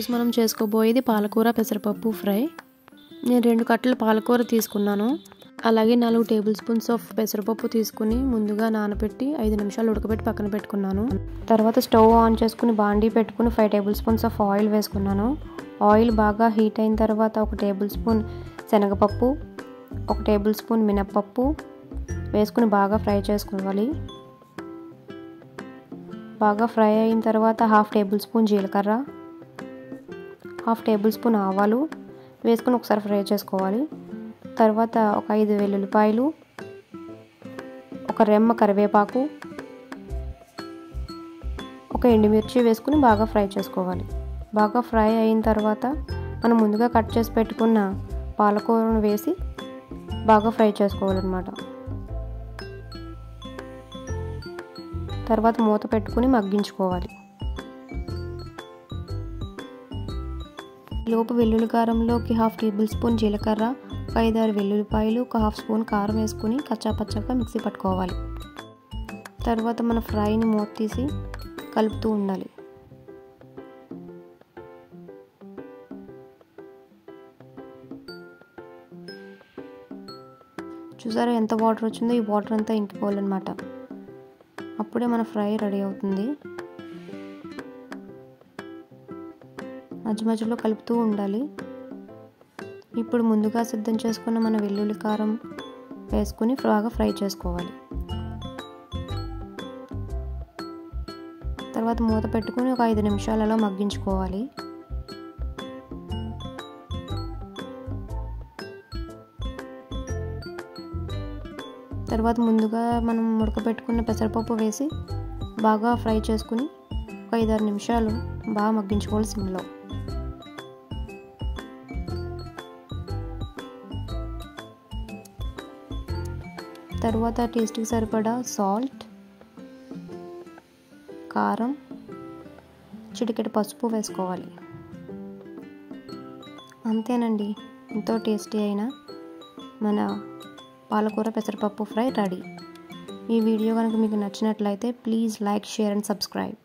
ఈరోజు మనం చేసుకోబోయేది పాలకూర పెసరపప్పు ఫ్రై నేను రెండు కట్టలు పాలకూర తీసుకున్నాను అలాగే నాలుగు టేబుల్ స్పూన్స్ ఆఫ్ పెసరపప్పు తీసుకుని ముందుగా నానబెట్టి ఐదు నిమిషాలు ఉడకబెట్టి పక్కన పెట్టుకున్నాను తర్వాత స్టవ్ ఆన్ చేసుకుని బాండీ పెట్టుకుని five tablespoons of oil వేసుకున్నాను ఆయిల్ బాగా హీట్ అయిన తర్వాత ఒక టేబుల్ స్పూన్ శనగపప్పు ఒక టేబుల్ స్పూన్ మినప్పప్పు వేసుకుని బాగా ఫ్రై చేసుకోవాలి బాగా ఫ్రై అయిన తర్వాత హాఫ్ టేబుల్ స్పూన్ జీలకర్ర హాఫ్ టేబుల్ స్పూన్ ఆవాలు వేసుకుని ఒకసారి ఫ్రై చేసుకోవాలి తర్వాత ఒక ఐదు వెల్లుల్లిపాయలు ఒక రెమ్మ కరివేపాకు ఒక ఎండుమిర్చి వేసుకుని బాగా ఫ్రై చేసుకోవాలి బాగా ఫ్రై అయిన తర్వాత మనం ముందుగా కట్ చేసి పెట్టుకున్న పాలకూరను వేసి బాగా ఫ్రై చేసుకోవాలన్నమాట తర్వాత మూత పెట్టుకుని మగ్గించుకోవాలి లోపు వెల్లుల్లి కారంలోకి హాఫ్ టేబుల్ స్పూన్ జీలకర్ర ఒక ఐదారు వెల్లుల్లిపాయలు ఒక హాఫ్ స్పూన్ కారం వేసుకుని కచ్చాపచ్చాగా మిక్సీ పట్టుకోవాలి తర్వాత మన ఫ్రైని మూత తీసి కలుపుతూ ఉండాలి చూసారా ఎంత వాటర్ వచ్చిందో ఈ వాటర్ అంతా ఇంకిపోవాలన్నమాట అప్పుడే మన ఫ్రై రెడీ అవుతుంది మధ్య మధ్యలో కలుపుతూ ఉండాలి ఇప్పుడు ముందుగా సిద్ధం చేసుకున్న మన వెల్లుల్లి కారం వేసుకుని బాగా ఫ్రై చేసుకోవాలి తర్వాత మూత పెట్టుకుని ఒక ఐదు నిమిషాలలో మగ్గించుకోవాలి తర్వాత ముందుగా మనం ఉడకబెట్టుకున్న పెసరపప్పు వేసి బాగా ఫ్రై చేసుకుని ఒక ఐదారు నిమిషాలు బాగా మగ్గించుకోవాలి సిమ్లో తర్వాత టేస్ట్కి సరిపడా సాల్ట్ కారం చిటికెట్ పసుపు వేసుకోవాలి అంతేనండి ఎంతో టేస్టీ అయిన మన పాలకూర పెసరపప్పు ఫ్రై రెడీ ఈ వీడియో కనుక మీకు నచ్చినట్లయితే please like share and subscribe